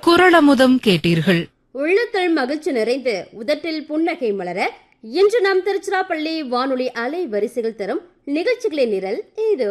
குரலமுதம் கேட்டீர்கள் உள்ளத்தில் மகிழ்ச்சி நிறைந்து உதட்டில் புன்னகை மலர இன்று நாம் திருச்சிராப்பள்ளி வானொலி அலை வரிசைகள் தரும் நிகழ்ச்சிகளின் நிரல் இதோ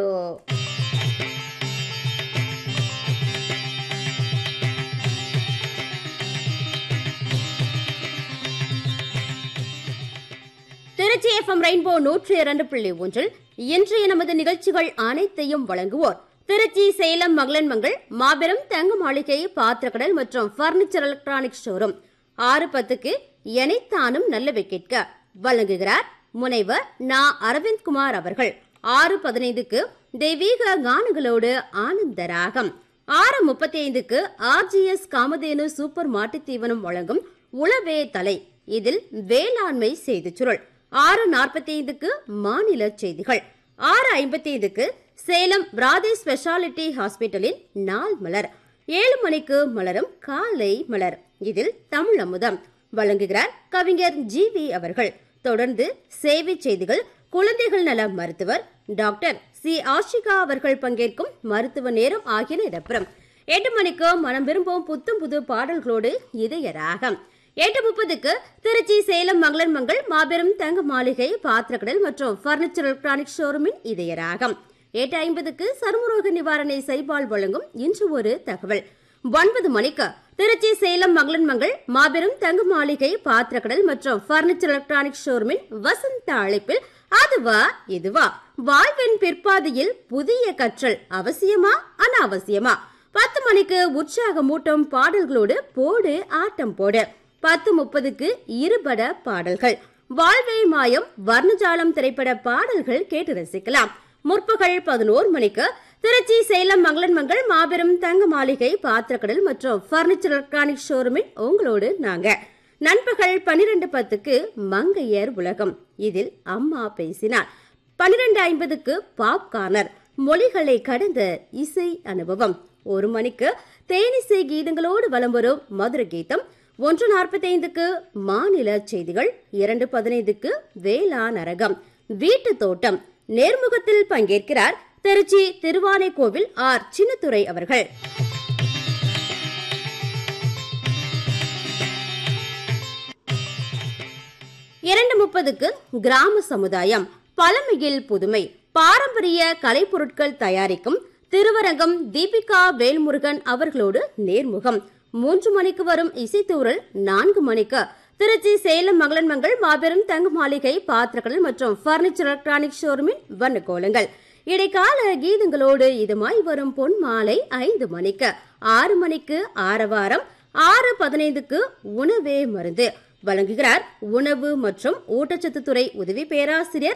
திருச்சி எஃப்எம் ரெயின்போ நூற்றி இரண்டு புள்ளி ஒன்றில் இன்றைய நமது நிகழ்ச்சிகள் அனைத்தையும் வழங்குவோர் திருச்சி சேலம் மகளின் மங்கள் மாபெரும் தங்க மாளிகை பாத்திரக்கடல் மற்றும் பர்னிச்சர் எலக்ட்ரானிக் ஷோரூம் ஆறு பத்துக்கு எனைத்தானும் நல்லவை கேட்க வழங்குகிறார் முனைவர் நா அரவிந்த்குமார் அவர்கள் ஆறு பதினைந்துக்கு தெய்வீக கானங்களோடு ஆனந்த ராகம் ஆறு முப்பத்தி ஐந்துக்கு ஆர்ஜிஎஸ் காமதேனு சூப்பர் மாட்டுத் தீவனம் வழங்கும் உளவே தலை இதில் வேளாண்மை செய்திச் சுருள் ஆறு நாற்பத்தி ஐந்துக்கு மாநில செய்திகள் ஆறு ஐம்பத்தி ஐந்துக்கு சேலம் ராதே ஸ்பெஷாலிட்டி ஹாஸ்பிட்டலின் நாள் மலர் ஏழு மணிக்கு மலரும் காலை மலர் இதில் தமிழ் அமுதம் வழங்குகிறார் கவிஞர் ஜி வி அவர்கள் தொடர்ந்து சேவை செய்திகள் குழந்தைகள் நல மருத்துவர் டாக்டர் சி ஆஷிகா அவர்கள் பங்கேற்கும் மருத்துவ நேரம் ஆகியன இடம்பெறும் எட்டு மணிக்கு மனம் விரும்பும் புத்தம் புது பாடல்களோடு இதய ராகம் எட்டு முப்பதுக்கு திருச்சி சேலம் மங்களன் மங்கள் மாபெரும் தங்க மாளிகை பாத்திரக்கடல் மற்றும் பர்னிச்சர் எலக்ட்ரானிக் ஷோரூமின் இதய ராகம் எட்டு ஐம்பதுக்கு சருமரோக நிவாரணை சைபால் வழங்கும் இன்று ஒரு தகவல் ஒன்பது மணிக்கு திருச்சி சேலம் மங்களன் மங்கள் மாபெரும் தங்க மாளிகை பாத்திரக்கடல் மற்றும் பர்னிச்சர் எலக்ட்ரானிக் ஷோரூமின் வசந்த அழைப்பில் அதுவா இதுவா வாழ்வின் பிற்பாதையில் புதிய கற்றல் அவசியமா அனாவசியமா பத்து மணிக்கு உற்சாகமூட்டும் பாடல்களோடு போடு ஆட்டம் போடு பத்து முப்பதுக்கு இருபட பாடல்கள் வாழ்வே மாயம் வர்ணஜாலம் திரைப்பட பாடல்கள் கேட்டு ரசிக்கலாம் முற்பகல் பதினோரு மணிக்கு திருச்சி சேலம் மங்களன் மங்கள் மாபெரும் தங்க மாளிகை பாத்திரக்கடல் மற்றும் பர்னிச்சர் எலக்ட்ரானிக் ஷோரூமில் உங்களோடு நாங்க நண்பகல் பன்னிரண்டு பத்துக்கு மங்கையர் உலகம் இதில் அம்மா பேசினார் பன்னிரண்டு ஐம்பதுக்கு பாப் கார்னர் மொழிகளை கடந்த இசை அனுபவம் ஒரு மணிக்கு தேனிசை கீதங்களோடு வலம் வரும் மதுர கீதம் ஒன்று நாற்பத்தைந்துக்கு மாநில செய்திகள் இரண்டு பதினைந்துக்கு வேளாண் அரகம் வீட்டு தோட்டம் நேர்முகத்தில் பங்கேற்கிறார் திருச்சி திருவானைக்கோவில் ஆர் சின்னத்துரை அவர்கள் இரண்டு முப்பதுக்கு கிராம சமுதாயம் பழமையில் புதுமை பாரம்பரிய கலைப்பொருட்கள் தயாரிக்கும் திருவரங்கம் தீபிகா வேல்முருகன் அவர்களோடு நேர்முகம் மூன்று மணிக்கு வரும் இசைத்தூரல் நான்கு மணிக்கு திருச்சி சேலம் மகளன் மங்கள் மாபெரும் தங்க மாளிகை பாத்திரக்கடல் மற்றும் பர்னிச்சர் எலக்ட்ரானிக் ஷோரூமின் வண்ணக்கோலங்கள் இடைக்கால கீதங்களோடு இதுமாய் வரும் பொன் மாலை ஐந்து மணிக்கு ஆறு மணிக்கு ஆரவாரம் ஆறு பதினைந்துக்கு உணவே மருந்து வழங்குகிறார் உணவு மற்றும் ஊட்டச்சத்து துறை உதவி பேராசிரியர்